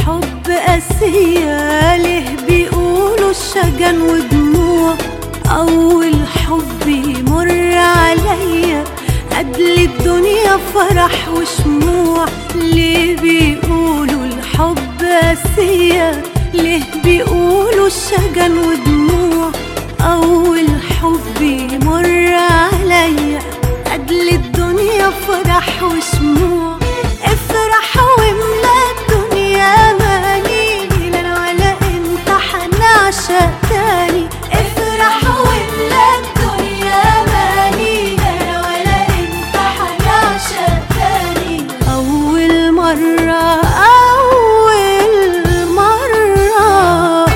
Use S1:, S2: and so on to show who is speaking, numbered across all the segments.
S1: الحب قاسية ليه بيقولوا الشجن ودموع أول حب يمر عليا قبل الدنيا فرح وشموع ليه بيقولوا الحب قاسية ليه بيقولوا الشجن ودموع أول حب يمر عليا قبل الدنيا فرح وشموع افرح واملا الدنيا ماني لا انا ولا انت حنعشق تاني افرح واملا الدنيا ماني لا انا ولا انت حنعشق تاني اول مرة اول مرة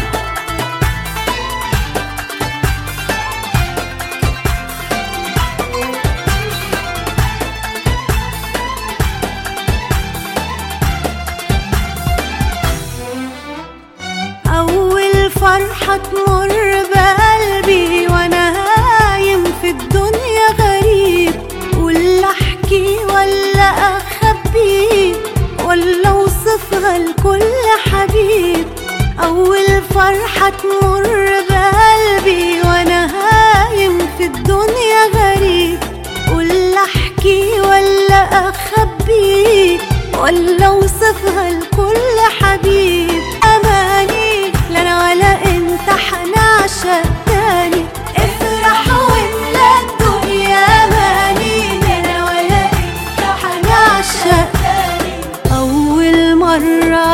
S1: أول فرحة تمر بقلبي وأنا هايم في الدنيا غريب ولا أحكي ولا أخبي ولا أوصفها لكل حبيب أول فرحة تمر بقلبي وأنا هايم في الدنيا غريب ولا أحكي ولا أخبي ولا أوصفها لكل حبيب أماني لا أنا ولا أنت حنعشق تاني افرح واملا الدنيا ماني لا أنا ولا أنت حنعشق تاني أول مرة